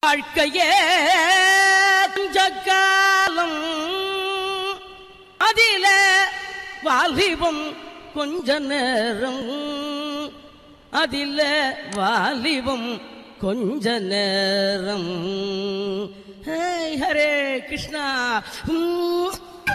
வாழ்க்கையே கொஞ்ச காலம் அதில வாலிபம் கொஞ்ச நேரம் அதில வாலிபம் கொஞ்ச நேரம் ஹே ஹரே கிருஷ்ணா உம்.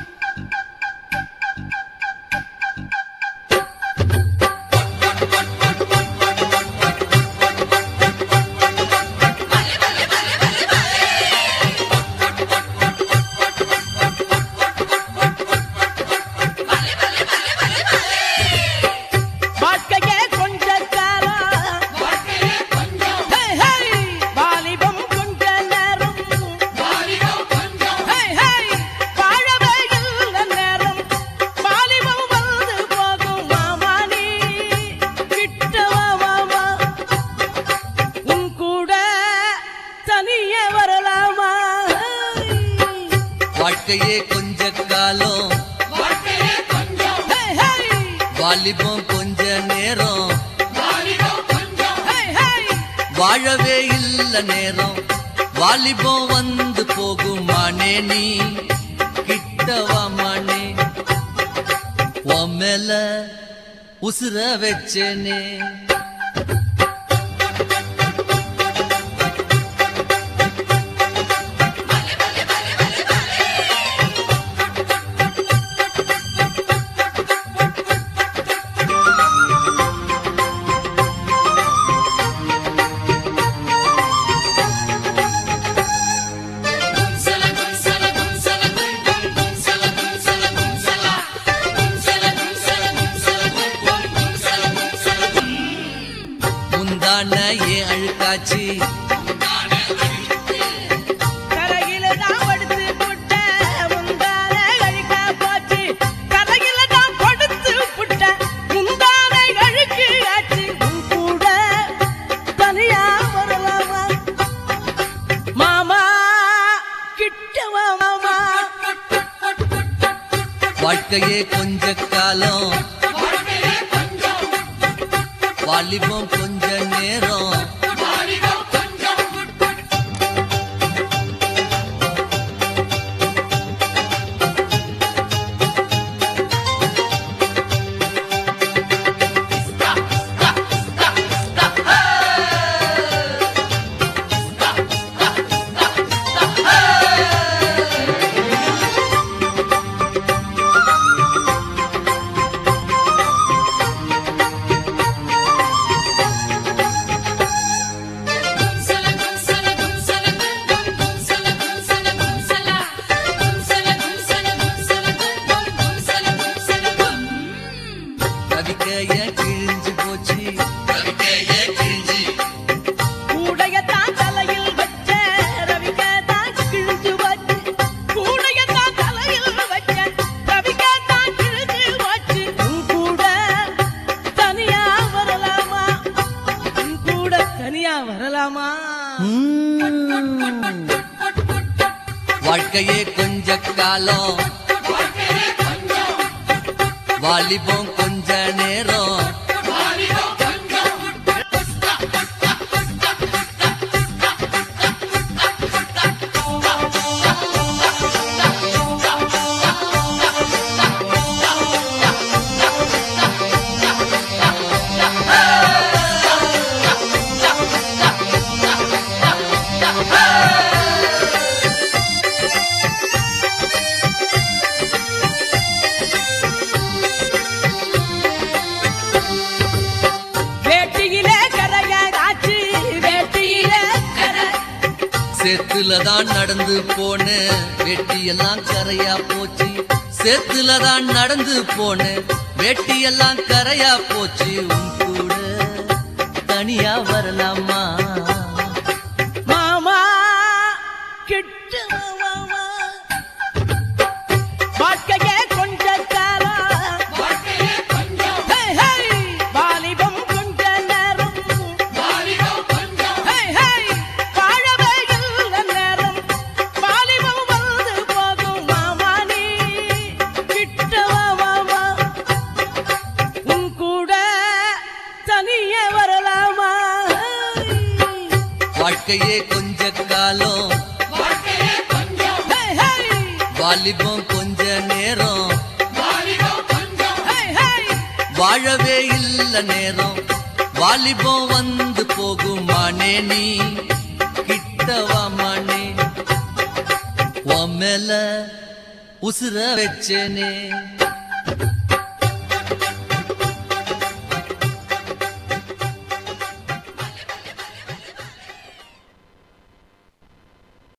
வாழ்க்கையே கொஞ்ச காலம் ஹே, ஹே, வாலிபம் கொஞ்ச நேரம் ஹே, ஹே, வாழவே இல்ல நேரம் வாலிபம் வந்து போகும் மாமா நீ கிட்ட வா மாமா உன் கூட தனியே வரலாமா வாழ்க்கையே கொஞ்ச காலம் ஹே, ஹே, வாலிபம் கொஞ்ச நேரம் ஹே, ஹே, வாழவே இல்ல நேரம் வாலிபம் வந்து போகும் மானே நீ கிட்டவா மானே உன் மேல உசுர வச்சேனே முந்தான ஏன் அழுக்காச்சி கரையில தான் படுத்து புட்ட முந்தானை அழுக்கா போச்சு கரையில தான் படுத்து புட்ட முந்தானை அழுக்கு ஆச்சு உன் கூட தனியா வரலாமா மாமா கிட்டவா மாமா வாழ்க்கையே கொஞ்ச காலம் வாலிபம் கொஞ்ச நேரம் கவிக்கைய கிழிஞ்சு போச்சு கவிக்கைய கிழிஞ்சு கூடையத்தான் தலையில் வச்ச ரவிக்கத்தான் கிழிஞ்சு வச்சு கூடையத்தான் தலையில் வச்ச ரவிக்கத்தான் கிழிஞ்சு வச்சு உன் கூட தனியா வரலாமா உன் கூட தனியா வரலாமா வாழ்க்கையே கொஞ்ச காலம் வாலிபம் கொஞ்ச நேரம் வேட்டியிலே கரையாச்சு வேட்டியிலே கரை சேத்துல தான் நடந்து போன வெட்டியெல்லாம் கரையா போச்சு சேத்துல தான் நடந்து போன வெட்டியெல்லாம் கரையா போச்சு உன் கூட தனியா வரலாமா மாமா கிட்ட வா மாமா வாழ்க்கையே கொஞ்ச காலம் ஹே, ஹே, வாலிபம் கொஞ்ச நேரம் ஹே, ஹே, வாழவே இல்ல நேரம் வாலிபம் வந்து போகும் மாமா நீ கிட்ட வா மாமா உன் கூட தனியே வரலாமா வாழ்க்கையே கொஞ்ச காலம் வாலிபம் கொஞ்ச நேரம் ஹே, ஹே. வாழவே இல்ல நேரம் வாலிபம் வந்து போகும் மானே நீ கிட்டவா மானே உன் மேல உசுர வச்சேனே